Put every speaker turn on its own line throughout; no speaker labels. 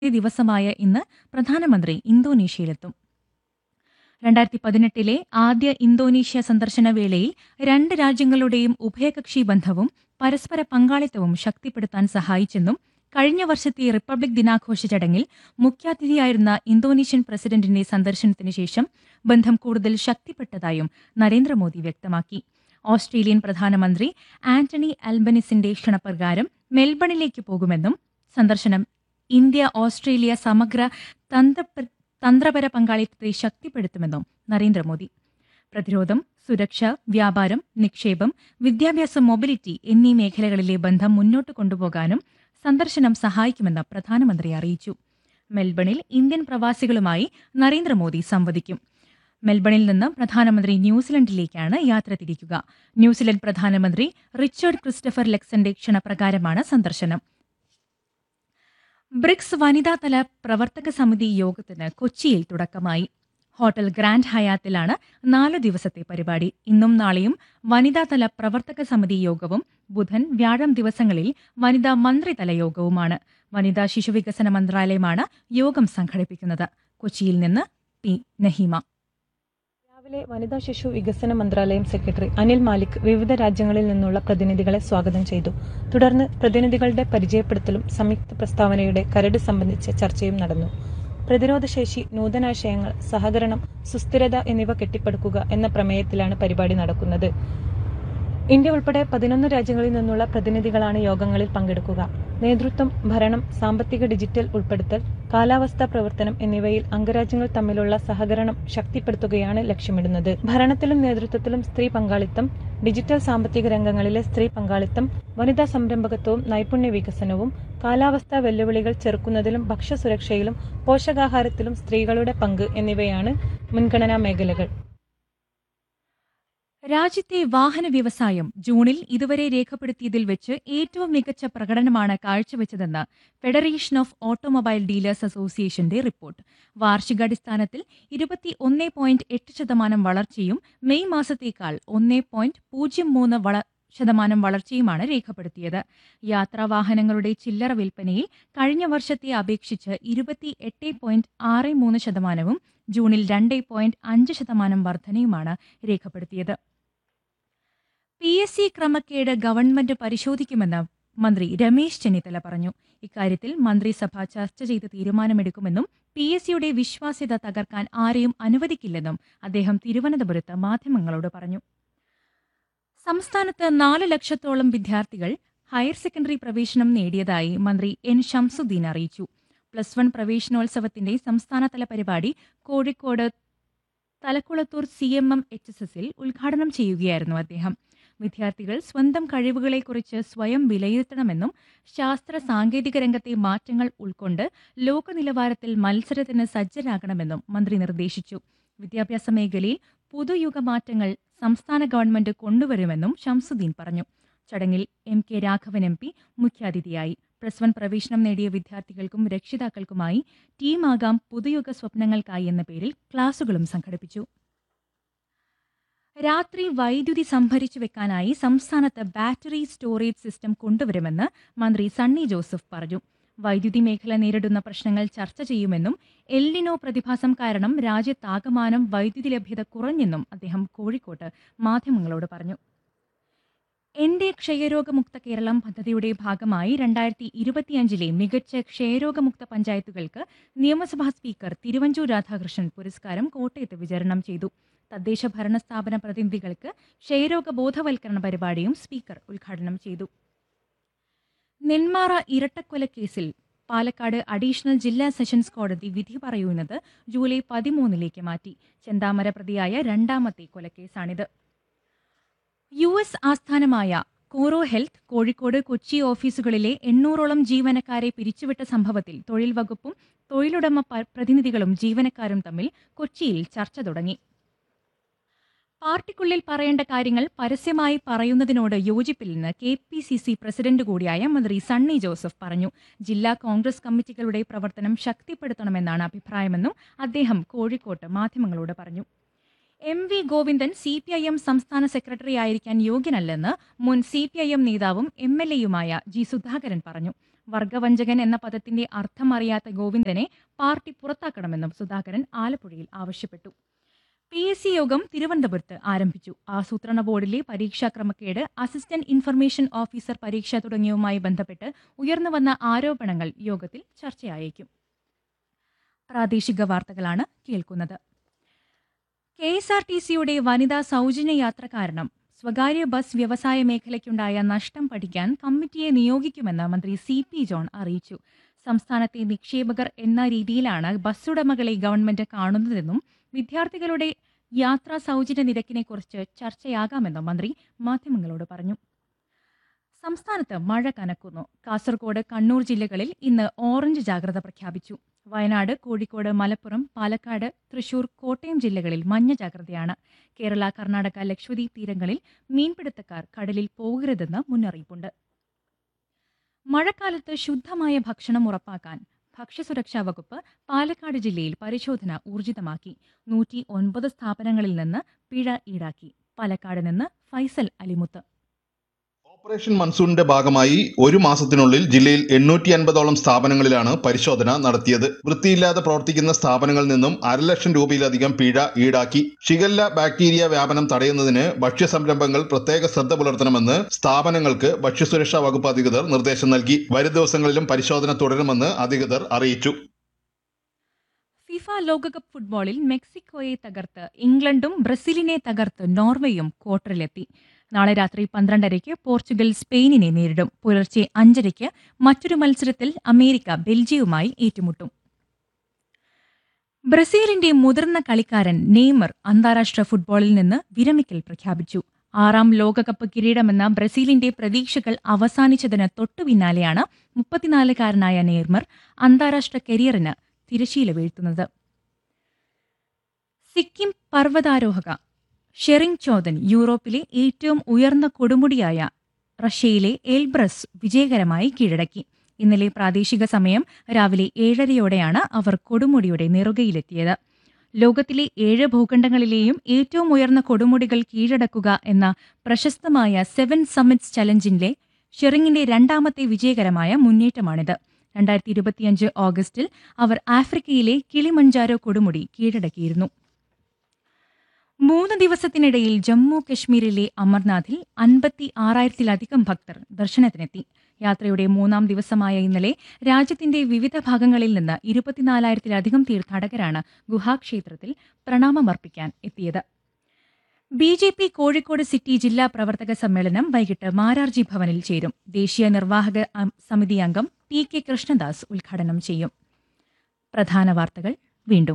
ദിവസമായ ഇന്ന് പ്രധാനമന്ത്രി ഇന്തോനേഷ്യയിലെത്തും രണ്ടായിരത്തി പതിനെട്ടിലെ ആദ്യ ഇന്തോനേഷ്യ സന്ദർശന വേളയിൽ രണ്ട് രാജ്യങ്ങളുടെയും ഉഭയകക്ഷി ബന്ധവും പരസ്പര പങ്കാളിത്തവും ശക്തിപ്പെടുത്താൻ സഹായിച്ചെന്നും കഴിഞ്ഞ വർഷത്തെ റിപ്പബ്ലിക് ദിനാഘോഷ ചടങ്ങിൽ മുഖ്യാതിഥിയായിരുന്ന ഇന്തോനേഷ്യൻ പ്രസിഡന്റിന്റെ സന്ദർശനത്തിന് ശേഷം ബന്ധം കൂടുതൽ ശക്തിപ്പെട്ടതായും നരേന്ദ്രമോദി വ്യക്തമാക്കി ഓസ്ട്രേലിയൻ പ്രധാനമന്ത്രി ആന്റണി അൽബനിസിന്റെ ക്ഷണപ്രകാരം മെൽബണിലേക്ക് പോകുമെന്നും സന്ദർശനം ഇന്ത്യ ഓസ്ട്രേലിയ സമഗ്ര തന്ത്ര തന്ത്രപര പങ്കാളിത്തത്തെ ശക്തിപ്പെടുത്തുമെന്നും നരേന്ദ്രമോദി പ്രതിരോധം സുരക്ഷ വ്യാപാരം നിക്ഷേപം വിദ്യാഭ്യാസ മൊബിലിറ്റി എന്നീ മേഖലകളിലെ ബന്ധം മുന്നോട്ട് കൊണ്ടുപോകാനും സന്ദർശനം സഹായിക്കുമെന്ന് പ്രധാനമന്ത്രി അറിയിച്ചു മെൽബണിൽ ഇന്ത്യൻ പ്രവാസികളുമായി നരേന്ദ്രമോദി സംവദിക്കും മെൽബണിൽ നിന്ന് പ്രധാനമന്ത്രി ന്യൂസിലൻഡിലേക്കാണ് യാത്ര തിരിക്കുക ന്യൂസിലൻഡ് പ്രധാനമന്ത്രി റിച്ചർഡ് ക്രിസ്റ്റഫർ ലെക്സന്റെ ക്ഷണപ്രകാരമാണ് സന്ദർശനം ബ്രിക്സ് വനിതാതല പ്രവർത്തക സമിതി യോഗത്തിന് കൊച്ചിയിൽ തുടക്കമായി ഹോട്ടൽ ഗ്രാൻഡ് ഹയാത്തിലാണ് നാല് ദിവസത്തെ പരിപാടി ഇന്നും നാളെയും വനിതാതല പ്രവർത്തക സമിതി യോഗവും ബുധൻ വ്യാഴം ദിവസങ്ങളിൽ വനിതാ മന്ത്രിതല യോഗവുമാണ് വനിതാ ശിശുവികസന മന്ത്രാലയമാണ് യോഗം സംഘടിപ്പിക്കുന്നത് കൊച്ചിയിൽ നിന്ന് പി നഹീമ
രാവിലെ വനിതാ ശിശു വികസന മന്ത്രാലയം സെക്രട്ടറി അനിൽ മാലിക് വിവിധ രാജ്യങ്ങളിൽ നിന്നുള്ള പ്രതിനിധികളെ സ്വാഗതം ചെയ്തു തുടർന്ന് പ്രതിനിധികളുടെ പരിചയപ്പെടുത്തലും സംയുക്ത പ്രസ്താവനയുടെ കരട് സംബന്ധിച്ച ചർച്ചയും നടന്നു പ്രതിരോധശേഷി നൂതനാശയങ്ങൾ സഹകരണം സുസ്ഥിരത എന്നിവ കെട്ടിപ്പടുക്കുക എന്ന പ്രമേയത്തിലാണ് പരിപാടി നടക്കുന്നത് ഇന്ത്യ ഉൾപ്പെടെ പതിനൊന്ന് രാജ്യങ്ങളിൽ നിന്നുള്ള പ്രതിനിധികളാണ് യോഗങ്ങളിൽ പങ്കെടുക്കുക നേതൃത്വം ഭരണം സാമ്പത്തിക ഡിജിറ്റൽ ഉൾപ്പെടുത്തൽ കാലാവസ്ഥാ പ്രവർത്തനം എന്നിവയിൽ അംഗരാജ്യങ്ങൾ തമ്മിലുള്ള സഹകരണം ശക്തിപ്പെടുത്തുകയാണ് ലക്ഷ്യമിടുന്നത് ഭരണത്തിലും നേതൃത്വത്തിലും സ്ത്രീ പങ്കാളിത്തം ഡിജിറ്റൽ സാമ്പത്തിക രംഗങ്ങളിലെ സ്ത്രീ പങ്കാളിത്തം വനിതാ സംരംഭകത്വവും നൈപുണ്യ വികസനവും കാലാവസ്ഥാ വെല്ലുവിളികൾ ചെറുക്കുന്നതിലും ഭക്ഷ്യസുരക്ഷയിലും പോഷകാഹാരത്തിലും സ്ത്രീകളുടെ പങ്ക് എന്നിവയാണ് മുൻഗണനാ മേഖലകൾ
രാജ്യത്തെ വാഹന വ്യവസായം ജൂണിൽ ഇതുവരെ രേഖപ്പെടുത്തിയതിൽ വെച്ച് ഏറ്റവും മികച്ച പ്രകടനമാണ് കാഴ്ചവെച്ചതെന്ന് ഫെഡറേഷൻ ഓഫ് ഓട്ടോമൊബൈൽ ഡീലേഴ്സ് അസോസിയേഷന്റെ റിപ്പോർട്ട് വാർഷികാടിസ്ഥാനത്തിൽ ഇരുപത്തി ഒന്ന് പോയിന്റ് എട്ട് ശതമാനം വളർച്ചയും മെയ് മാസത്തേക്കാൾ ഒന്ന് പോയിന്റ് പൂജ്യം മൂന്ന് വള ശതമാനം വളർച്ചയുമാണ് രേഖപ്പെടുത്തിയത് യാത്രാവാഹനങ്ങളുടെ ചില്ലറ വിൽപ്പനയിൽ കഴിഞ്ഞ വർഷത്തെ അപേക്ഷിച്ച് ഇരുപത്തി എട്ട് പോയിന്റ് ആറ് മൂന്ന് ശതമാനവും ജൂണിൽ രണ്ട് പോയിന്റ് അഞ്ച് ശതമാനം വർധനയുമാണ് രേഖപ്പെടുത്തിയത് പി എസ് സി ക്രമക്കേട് ഗവൺമെന്റ് പരിശോധിക്കുമെന്ന് മന്ത്രി രമേശ് ചെന്നിത്തല പറഞ്ഞു ഇക്കാര്യത്തിൽ മന്ത്രിസഭ ചർച്ച ചെയ്ത് തീരുമാനമെടുക്കുമെന്നും പി എസ് സിയുടെ വിശ്വാസ്യത തകർക്കാൻ ആരെയും അനുവദിക്കില്ലെന്നും അദ്ദേഹം തിരുവനന്തപുരത്ത് മാധ്യമങ്ങളോട് പറഞ്ഞു സംസ്ഥാനത്ത് നാല് ലക്ഷത്തോളം വിദ്യാർത്ഥികൾ ഹയർ സെക്കൻഡറി പ്രവേശനം നേടിയതായി മന്ത്രി എൻ ഷംസുദ്ദീൻ അറിയിച്ചു പ്ലസ് വൺ പ്രവേശനോത്സവത്തിന്റെ സംസ്ഥാനതല പരിപാടി Kozhikode Thalakkulathur C M M H S എസിൽ ഉദ്ഘാടനം ചെയ്യുകയായിരുന്നു അദ്ദേഹം വിദ്യാർത്ഥികൾ സ്വന്തം കഴിവുകളെക്കുറിച്ച് സ്വയം വിലയിരുത്തണമെന്നും ശാസ്ത്ര സാങ്കേതിക രംഗത്തെ മാറ്റങ്ങൾ ഉൾക്കൊണ്ട് ലോക നിലവാരത്തിൽ മത്സരത്തിന് സജ്ജരാകണമെന്നും മന്ത്രി നിർദ്ദേശിച്ചു വിദ്യാഭ്യാസ മേഖലയിൽ പുതുയുഗ മാറ്റങ്ങൾ സംസ്ഥാന ഗവൺമെന്റ് കൊണ്ടുവരുമെന്നും ഷംസുദ്ദീൻ പറഞ്ഞു ചടങ്ങിൽ M K Raghavan M P മുഖ്യാതിഥിയായി പ്ലസ് വൺ പ്രവേശനം നേടിയ വിദ്യാർത്ഥികൾക്കും രക്ഷിതാക്കൾക്കുമായി ടീമാകാം പുതുയുഗ സ്വപ്നങ്ങൾക്കായി എന്ന പേരിൽ ക്ലാസുകളും സംഘടിപ്പിച്ചു രാത്രി വൈദ്യുതി സംഭരിച്ചു വെക്കാനായി സംസ്ഥാനത്ത് ബാറ്ററി സ്റ്റോറേജ് സിസ്റ്റം കൊണ്ടുവരുമെന്ന് മന്ത്രി സണ്ണി ജോസഫ് പറഞ്ഞു വൈദ്യുതി മേഖല നേരിടുന്ന പ്രശ്നങ്ങൾ ചർച്ച ചെയ്യുമെന്നും എൽനിനോ പ്രതിഭാസം കാരണം രാജ്യത്താകമാനം വൈദ്യുതി ലഭ്യത കുറഞ്ഞെന്നും അദ്ദേഹം കോഴിക്കോട്ട് മാധ്യമങ്ങളോട് പറഞ്ഞു എന്റെ ക്ഷയരോഗമുക്ത കേരളം പദ്ധതിയുടെ ഭാഗമായി രണ്ടായിരത്തി ഇരുപത്തിയഞ്ചിലെ മികച്ച ക്ഷയരോഗമുക്ത പഞ്ചായത്തുകൾക്ക് നിയമസഭാ സ്പീക്കർ തിരുവഞ്ചൂർ രാധാകൃഷ്ണൻ പുരസ്കാരം കോട്ടയത്ത് വിതരണം ചെയ്തു തദ്ദേശ ഭരണ സ്ഥാപന പ്രതിനിധികൾക്ക് ക്ഷയരോഗ ബോധവൽക്കരണ പരിപാടിയും സ്പീക്കർ ഉദ്ഘാടനം ചെയ്തു നെന്മാറ ഇരട്ടക്കൊലക്കേസിൽ പാലക്കാട് അഡീഷണൽ ജില്ലാ സെഷൻസ് കോടതി വിധി പറയുന്നത് ജൂലൈ പതിമൂന്നിലേക്ക് മാറ്റി ചെന്താമര പ്രതിയായ രണ്ടാമത്തെ കൊലക്കേസാണിത് യു എസ് ആസ്ഥാനമായ കോറോ ഹെൽത്ത് കോഴിക്കോട് കൊച്ചി ഓഫീസുകളിലെ എണ്ണൂറോളം ജീവനക്കാരെ പിരിച്ചുവിട്ട സംഭവത്തിൽ തൊഴിൽ വകുപ്പും തൊഴിലുടമ പ്രതിനിധികളും ജീവനക്കാരും തമ്മിൽ കൊച്ചിയിൽ ചർച്ച തുടങ്ങി പാർട്ടിക്കുള്ളിൽ പറയേണ്ട കാര്യങ്ങൾ പരസ്യമായി പറയുന്നതിനോട് യോജിപ്പില്ലെന്ന് K P C C president കൂടിയായ മന്ത്രി സണ്ണി ജോസഫ് പറഞ്ഞു ജില്ലാ കോൺഗ്രസ് കമ്മിറ്റികളുടെ പ്രവർത്തനം ശക്തിപ്പെടുത്തണമെന്നാണ് അഭിപ്രായമെന്നും അദ്ദേഹം കോഴിക്കോട്ട് മാധ്യമങ്ങളോട് പറഞ്ഞു M V Govindan C P I M സംസ്ഥാന സെക്രട്ടറി ആയിരിക്കാൻ യോഗ്യനല്ലെന്ന് മുൻ സി പി ഐ എം നേതാവും എം എൽ എയുമായ ജി സുധാകരൻ പറഞ്ഞു വർഗവഞ്ചകൻ എന്ന പദത്തിന്റെ അർത്ഥം അറിയാത്ത ഗോവിന്ദനെ പാർട്ടി പുറത്താക്കണമെന്നും സുധാകരൻ ആലപ്പുഴയിൽ ആവശ്യപ്പെട്ടു പി എസ് സി യോഗം തിരുവനന്തപുരത്ത് ആരംഭിച്ചു ആസൂത്രണ ബോർഡിലെ പരീക്ഷാ ക്രമക്കേട് അസിസ്റ്റന്റ് ഇൻഫർമേഷൻ ഓഫീസർ പരീക്ഷ തുടങ്ങിയവുമായി ബന്ധപ്പെട്ട് ഉയർന്നുവന്ന ആരോപണങ്ങൾ യോഗത്തിൽ ചർച്ചയായേക്കും പ്രാദേശിക വാർത്തകളാണ് കേൾക്കുന്നത് കെ എസ് ആർ ടി സിയുടെ വനിതാ സൗജന്യ യാത്ര കാരണം സ്വകാര്യ ബസ് വ്യവസായ മേഖലയ്ക്കുണ്ടായ നഷ്ടം പഠിക്കാൻ കമ്മിറ്റിയെ നിയോഗിക്കുമെന്ന് മന്ത്രി സി പി ജോൺ അറിയിച്ചു സംസ്ഥാനത്തെ നിക്ഷേപകർ എന്ന രീതിയിലാണ് ബസ്സുടമകളെ ഗവൺമെന്റ് കാണുന്നതെന്നും വിദ്യാർത്ഥികളുടെ യാത്രാ സൗജന്യ നിരക്കിനെക്കുറിച്ച് ചർച്ചയാകാമെന്നും മന്ത്രി മാധ്യമങ്ങളോട് പറഞ്ഞു സംസ്ഥാനത്ത് മഴ കനക്കുന്നു കാസർഗോഡ് കണ്ണൂർ ജില്ലകളിൽ ഇന്ന് ഓറഞ്ച് ജാഗ്രത പ്രഖ്യാപിച്ചു വയനാട് കോഴിക്കോട് മലപ്പുറം പാലക്കാട് തൃശൂർ കോട്ടയം ജില്ലകളിൽ മഞ്ഞ ജാഗ്രതയാണ് കേരള കർണാടക ലക്ഷദ്വീപ് തീരങ്ങളിൽ മീൻപിടുത്തക്കാർ കടലിൽ പോകരുതെന്ന് മുന്നറിയിപ്പുണ്ട് മഴക്കാലത്ത് ശുദ്ധമായ ഭക്ഷണം ഉറപ്പാക്കാൻ ഭക്ഷ്യസുരക്ഷാ വകുപ്പ് പാലക്കാട് ജില്ലയിൽ പരിശോധന ഊർജിതമാക്കി നൂറ്റി ഒൻപത് സ്ഥാപനങ്ങളിൽ നിന്ന് പിഴ ഈടാക്കി പാലക്കാട് നിന്ന് ഫൈസൽ അലിമുത്ത്
ഓപ്പറേഷൻ മൺസൂണിന്റെ ഭാഗമായി ഒരു മാസത്തിനുള്ളിൽ ജില്ലയിൽ എണ്ണൂറ്റി അൻപതോളം സ്ഥാപനങ്ങളിലാണ് പരിശോധന നടത്തിയത് വൃത്തിയില്ലാതെ പ്രവർത്തിക്കുന്ന സ്ഥാപനങ്ങളിൽ നിന്നും അരലക്ഷം രൂപയിലധികം പിഴ ഈടാക്കി ഷിഗല്ല ബാക്ടീരിയ വ്യാപനം തടയുന്നതിന് ഭക്ഷ്യ സംരംഭങ്ങൾ പ്രത്യേക ശ്രദ്ധ പുലർത്തണമെന്ന് സ്ഥാപനങ്ങൾക്ക് ഭക്ഷ്യസുരക്ഷാ വകുപ്പ് അധികൃതർ നിർദ്ദേശം നൽകി വരും ദിവസങ്ങളിലും പരിശോധന തുടരുമെന്ന് അധികൃതർ അറിയിച്ചു
ഫിഫ ലോകകപ്പ് ഫുട്ബോളിൽ മെക്സിക്കോയെ തകർത്ത് ഇംഗ്ലണ്ടും ബ്രസീലിനെ തകർത്ത് നോർവേയും ക്വാർട്ടറിലെത്തി നാളെ രാത്രി പന്ത്രണ്ടരയ്ക്ക് പോർച്ചുഗൽ സ്പെയിനിനെ നേരിടും പുലർച്ചെ അഞ്ചരയ്ക്ക് മറ്റൊരു മത്സരത്തിൽ അമേരിക്ക ബെൽജിയവുമായി ഏറ്റുമുട്ടും ബ്രസീലിന്റെ മുതിർന്ന കളിക്കാരൻ നെയ്മർ അന്താരാഷ്ട്ര ഫുട്ബോളിൽ നിന്ന് വിരമിക്കൽ പ്രഖ്യാപിച്ചു ആറാം ലോകകപ്പ് കിരീടമെന്ന ബ്രസീലിന്റെ പ്രതീക്ഷകൾ അവസാനിച്ചതിന് തൊട്ടു പിന്നാലെയാണ് മുപ്പത്തിനാലുകാരനായ നെയ്മർ അന്താരാഷ്ട്ര കരിയറിന് തിരശീല വീഴ്ത്തുന്നത് സിക്കിം പർവ്വതാരോഹക ഷെറിംഗ് ചോദൻ യൂറോപ്പിലെ ഏറ്റവും ഉയർന്ന കൊടുമുടിയായ റഷ്യയിലെ എൽബ്രസ് വിജയകരമായി കീഴടക്കി ഇന്നലെ പ്രാദേശിക സമയം രാവിലെ ഏഴരയോടെയാണ് അവർ കൊടുമുടിയുടെ നെറുകയിലെത്തിയത് ലോകത്തിലെ ഏഴ് ഭൂഖണ്ഡങ്ങളിലെയും ഏറ്റവും ഉയർന്ന കൊടുമുടികൾ കീഴടക്കുക എന്ന പ്രശസ്തമായ സെവൻ സമ്മിറ്റ്സ് ചലഞ്ചിന്റെ ഷെറിങ്ങിന്റെ രണ്ടാമത്തെ വിജയകരമായ മുന്നേറ്റമാണിത് രണ്ടായിരത്തി ഇരുപത്തിയഞ്ച് ഓഗസ്റ്റിൽ അവർ ആഫ്രിക്കയിലെ കിളിമഞ്ചാരോ കൊടുമുടി കീഴടക്കിയിരുന്നു മൂന്ന് ദിവസത്തിനിടയിൽ ജമ്മു കശ്മീരിലെ അമർനാഥിൽ അൻപത്തി ആറായിരത്തിലധികം ഭക്തർ ദർശനത്തിനെത്തി യാത്രയുടെ മൂന്നാം ദിവസമായ ഇന്നലെ രാജ്യത്തിന്റെ വിവിധ ഭാഗങ്ങളിൽ നിന്ന് ഇരുപത്തിനാലായിരത്തിലധികം തീർത്ഥാടകരാണ് ഗുഹാക്ഷേത്രത്തിൽ പ്രണാമമർപ്പിക്കാൻ എത്തിയത് B J P Kozhikode city ജില്ലാ പ്രവർത്തക സമ്മേളനം വൈകിട്ട് മാരാർജി ഭവനിൽ ചേരും ദേശീയ നിർവാഹക അം- സമിതി അംഗം ടി കെ കൃഷ്ണദാസ് ഉദ്ഘാടനം ചെയ്യും പ്രധാന വാർത്തകൾ വീണ്ടും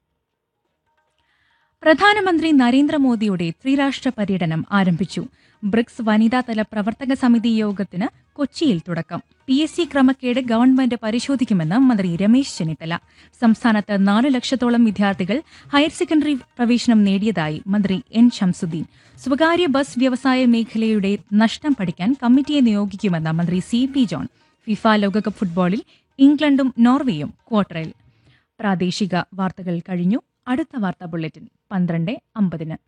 പ്രധാനമന്ത്രി നരേന്ദ്രമോദിയുടെ ത്രിരാഷ്ട്ര പര്യടനം ആരംഭിച്ചു ബ്രിക്സ് വനിതാതല പ്രവർത്തക സമിതി യോഗത്തിന് കൊച്ചിയിൽ തുടക്കം പി എസ് സി ക്രമക്കേട് ഗവൺമെന്റ് പരിശോധിക്കുമെന്ന് മന്ത്രി രമേശ് ചെന്നിത്തല സംസ്ഥാനത്ത് നാല് ലക്ഷത്തോളം വിദ്യാർത്ഥികൾ ഹയർ സെക്കൻഡറി പ്രവേശനം നേടിയതായി മന്ത്രി എൻ ഷംസുദ്ദീൻ സ്വകാര്യ ബസ് വ്യവസായ മേഖലയുടെ നഷ്ടം പഠിക്കാൻ കമ്മിറ്റിയെ നിയോഗിക്കുമെന്ന് മന്ത്രി സി പി ജോൺ ഫിഫ ലോകകപ്പ് ഫുട്ബോളിൽ ഇംഗ്ലണ്ടും നോർവേയും ക്വാർട്ടറിൽ പ്രാദേശിക വാർത്തകൾ കഴിഞ്ഞു അടുത്ത വാർത്താ ബുള്ളറ്റിൻ പന്ത്രണ്ട് അമ്പതിന്